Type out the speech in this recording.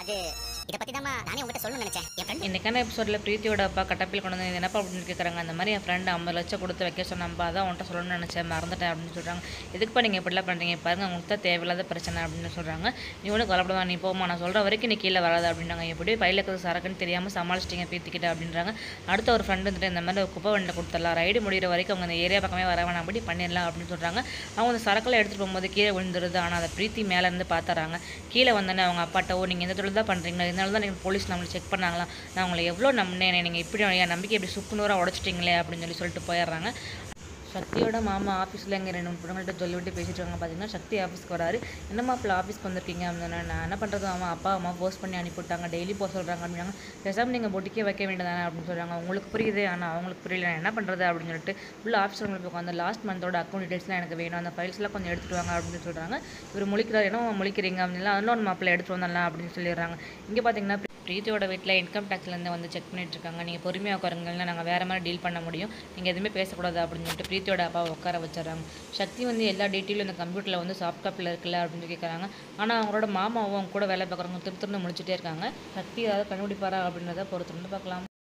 அது இதை பத்தி தான் நானே உங்ககிட்ட சொல்லணும்னு நினைச்சேன் என் ஃப்ரெண்ட் இன்றைக்கான எபிசோடில் பிரீத்தியோட அப்பா கட்டப்பில் கொண்டு வந்து இது என்னப்பா அப்படின்னு கேட்குறாங்க அந்த மாதிரி என் ஃப்ரெண்டு ஐம்பது லட்சம் கொடுத்து வைக்க சொன்னப்பா அதான் உன்ட்ட சொல்லணும்னு நினச்சேன் மறந்துட்டேன் அப்படின்னு சொல்கிறாங்க எதுக்குப்பா நீங்கள் இப்படிலாம் பண்ணுறீங்க பாருங்க உங்களுக்கு தான் தேவையில்லாத பிரச்சனை அப்படின்னு சொல்கிறாங்க நீ ஒன்றும் கவலைப்படாத நீ போமா நான் சொல்கிற வரைக்கும் நீ கீழே வராது அப்படின்னாங்க எப்படி பையில இருக்கிறது சரக்குன்னு தெரியாமல் சமாளிச்சிட்டிங்க பிரீத்திக்கிட்ட அப்படின்றாங்க அடுத்த ஒரு ஃப்ரெண்டு வந்துட்டு இந்த மாதிரி ஒரு குப்பை வண்டியில் கொடுத்துடலாம் ரைடு முடிகிற வரைக்கும் அவங்க அந்த ஏரியா பக்கமே வர வேணாம் அப்படி பண்ணிடலாம் அப்படின்னு சொல்கிறாங்க அவங்க அந்த சரக்கெல்லாம் எடுத்துகிட்டு போகும்போது கீழே விழுந்துருது ஆனால் அதை பிரீத்தி மேலே இருந்து பார்த்துறாங்க கீழே வந்தோடனே அவங்க அப்பாட்ட ஓ நீங்கள் இந்த தொழில் தான் பண்ணுறீங்களா இதனால தான் நீங்கள் போலீஸ் நம்மளை செக் பண்ணாங்களா நான் உங்களை எவ்வளோ நம்பினேன் நீங்கள் இப்படி என் நம்பிக்கை இப்படி சுக்குநூறாக உடச்சிட்டிங்களே அப்படின்னு சொல்லி சொல்லிட்டு போயிடுறாங்க சக்தியோட மாமா ஆஃபீஸில் இங்கே ரெண்டு மூணு பொண்ணுங்கள்ட்ட சொல்லி விட்டு பேசிட்டு இருக்காங்க பார்த்தீங்கன்னா சக்தி ஆஃபீஸ்க்கு வராரு என்ன மாப்பிள்ள ஆஃபீஸ்க்கு வந்திருக்கீங்க அப்படின்னா நான் என்ன பண்ணுறது அம்மா அப்பா அம்மா போஸ்ட் பண்ணி அனுப்பிவிட்டாங்க டெய்லி போக சொல்கிறாங்க அப்படின்னாங்க பேசாமல் நீங்கள் பொட்டிக்கே வைக்க வேண்டியதானே அப்படின்னு சொல்கிறாங்க உங்களுக்கு புரியுது ஆனால் அவங்களுக்கு புரியல நான் என்ன பண்ணுறது அப்படின்னு சொல்லிட்டு உள்ள ஆஃபீஸ் ரூமில் உட்காந்து லாஸ்ட் மந்தோட அக்கௌண்ட் டீட்டெயில்ஸ்லாம் எனக்கு வேணும் அந்த ஃபைல்ஸ்லாம் கொஞ்சம் எடுத்துட்டு வாங்க அப்படின்னு சொல்கிறாங்க இவர் முழிக்கிறார் என்ன முழிக்கிறீங்க அப்படின்னா இன்னொரு மாப்பிள்ளை எடுத்துட்டு வந்துடலாம் அப்படின்னு சொல்லிடுறாங்க இங்கே பார்த்தீங்கன்னா பிரீத்தியோட வீட்டில் இன்கம் டேக்ஸ்லேருந்து வந்து செக் பண்ணிட்டு இருக்காங்க நீங்கள் பொறுமையாக உட்காருங்கன்னா நாங்கள் வேறு மாதிரி டீல் பண்ண முடியும் நீங்கள் எதுவுமே பேசக்கூடாது அப்படின்னு சொல்லிட்டு பிரீத்தியோட அப்பாவை உட்கார வச்சிடறாங்க சக்தி வந்து எல்லா டீட்டெயிலும் இந்த கம்ப்யூட்டரில் வந்து சாஃப்ட் காப்பியில் இருக்குல்ல அப்படின்னு சொல்லி கேட்குறாங்க ஆனால் அவங்களோட மாமாவும் அவங்க கூட வேலை பார்க்குறவங்க திரு திருன்னு முடிச்சுட்டே இருக்காங்க சக்தி ஏதாவது கண்டுபிடிப்பாரா அப்படின்றத பொறுத்திருந்து பார்க்கலாம்